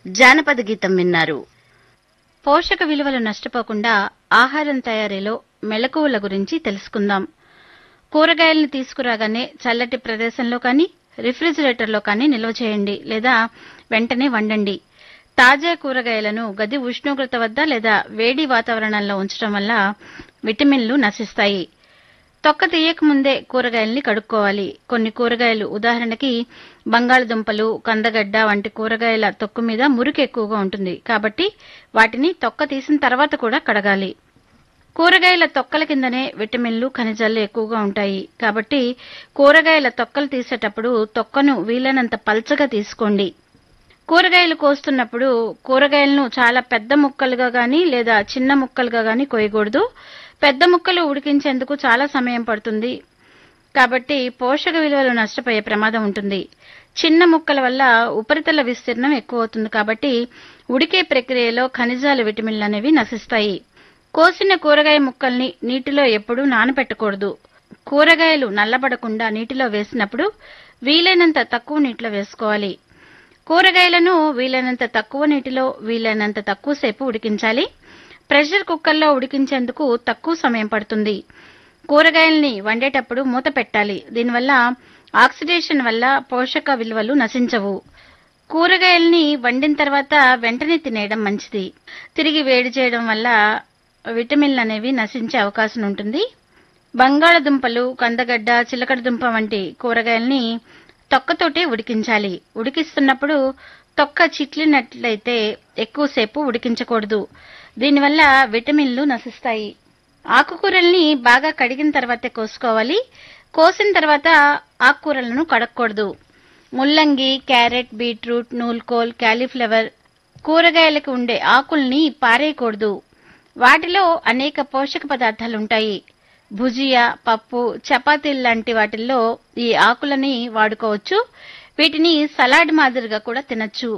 జానపద గీతం విన్నారు పోషక విలువలు నష్టపోకుండా ఆహారం తయారీలో మెళకువల గురించి తెలుసుకుందాం కూరగాయలను తీసుకురాగానే చల్లటి ప్రదేశంలో కానీ రిఫ్రిజిరేటర్లో కానీ నిల్వ చేయండి లేదా వెంటనే వండండి తాజా కూరగాయలను గది ఉష్ణోగ్రత వద్ద లేదా వేడి వాతావరణంలో ఉంచడం వల్ల విటమిన్లు నశిస్తాయి తొక్క తీయకముందే కూరగాయల్ని కడుక్కోవాలి కొన్ని కూరగాయలు ఉదాహరణకి బంగాళదుంపలు కందగడ్డ వంటి కూరగాయల తొక్కు మీద మురికి ఎక్కువగా ఉంటుంది కాబట్టి వాటిని తొక్క తీసిన తర్వాత కూడా కడగాలి కూరగాయల తొక్కల కిందనే విటమిన్లు ఖనిజాలు ఎక్కువగా ఉంటాయి కాబట్టి కూరగాయల తొక్కలు తీసేటప్పుడు తొక్కను వీలైనంత పల్చగా తీసుకోండి కూరగాయలు కోస్తున్నప్పుడు కూరగాయలను చాలా పెద్ద ముక్కలుగా గాని లేదా చిన్న ముక్కలుగా గాని కోయకూడదు పెద్ద ముక్కలు ఉడికించేందుకు చాలా సమయం పడుతుంది కాబట్టి పోషక విలువలు నష్టపోయే ప్రమాదం ఉంటుంది చిన్న ముక్కల వల్ల ఉపరితల విస్తీర్ణం ఎక్కువ అవుతుంది కాబట్టి ఉడికే ప్రక్రియలో ఖనిజాలు విటమిన్లు అనేవి నశిస్తాయి కోసిన కూరగాయ ముక్కల్ని నీటిలో ఎప్పుడూ నానబెట్టకూడదు కూరగాయలు నల్లబడకుండా నీటిలో వేసినప్పుడు వీలైనంత తక్కువ నీటిలో వేసుకోవాలి కూరగాయలను వీలైనంత తక్కువ నీటిలో వీలైనంత తక్కువ సేపు ఉడికించాలి ప్రెషర్ కుక్కర్లో ఉడికించేందుకు తక్కువ సమయం పడుతుంది కూరగాయల్ని వండేటప్పుడు మూత పెట్టాలి దీనివల్ల ఆక్సిడేషన్ వల్ల పోషక విలువలు నశించవు కూరగాయల్ని వండిన తర్వాత వెంటనే తినేయడం మంచిది తిరిగి వేడి చేయడం వల్ల విటమిన్లు అనేవి నశించే అవకాశం ఉంటుంది బంగాళదుంపలు కందగడ్డ చిలకడదుంప వంటి కూరగాయల్ని తొక్కతోటే ఉడికించాలి ఉడికిస్తున్నప్పుడు తొక్క చిట్లినట్లయితే ఎక్కువసేపు ఉడికించకూడదు దీనివల్ల విటమిన్లు నశిస్తాయి ఆకుకూరల్ని బాగా కడిగిన తర్వాతే కోసుకోవాలి కోసిన తర్వాత ఆకుకూరలను కడగకూడదు ముల్లంగి క్యారెట్ బీట్రూట్ నూల్కోల్ క్యాలీఫ్లవర్ కూరగాయలకు ఉండే ఆకుల్ని పారేయకూడదు వాటిలో అనేక పోషక పదార్థాలుంటాయి భుజియా పప్పు చపాతీలు లాంటి వాటిల్లో ఈ ఆకులని వాడుకోవచ్చు వీటిని సలాడ్ మాదిరిగా కూడా తినచ్చు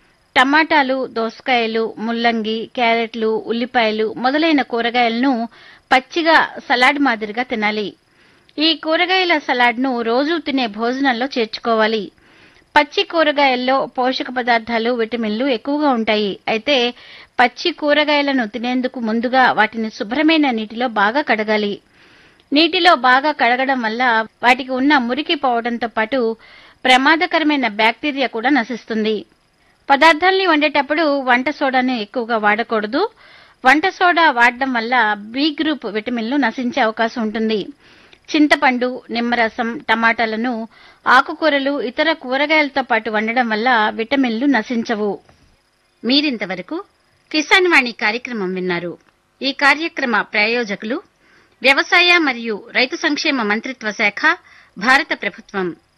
టమాటాలు దోసకాయలు ముల్లంగి క్యారెట్లు ఉల్లిపాయలు మొదలైన కూరగాయలను పచ్చిగా సలాడ్ మాదిరిగా తినాలి ఈ కూరగాయల సలాడ్ను రోజూ తినే భోజనంలో చేర్చుకోవాలి పచ్చి కూరగాయల్లో పోషక పదార్థాలు విటమిన్లు ఎక్కువగా ఉంటాయి అయితే పచ్చి కూరగాయలను తినేందుకు ముందుగా వాటిని శుభ్రమైన నీటిలో బాగా కడగాలి నీటిలో బాగా కడగడం వల్ల వాటికి ఉన్న మురికి పోవడంతో పాటు ప్రమాదకరమైన బ్యాక్టీరియా కూడా నశిస్తుంది పదార్థాల్ని వండేటప్పుడు వంట సోడాను ఎక్కువగా వాడకూడదు వంట సోడా వాడడం వల్ల బి గ్రూప్ విటమిన్లు నశించే అవకాశం ఉంటుంది చింతపండు నిమ్మరసం టమాటాలను ఆకుకూరలు ఇతర కూరగాయలతో పాటు వండడం వల్ల విటమిన్లు నశించవు మీరింతవరకు కిసాన్ వాణి కార్యక్రమం విన్నారు ఈ కార్యక్రమ ప్రాయోజకులు వ్యవసాయ మరియు రైతు సంక్షేమ మంత్రిత్వ శాఖ భారత ప్రభుత్వం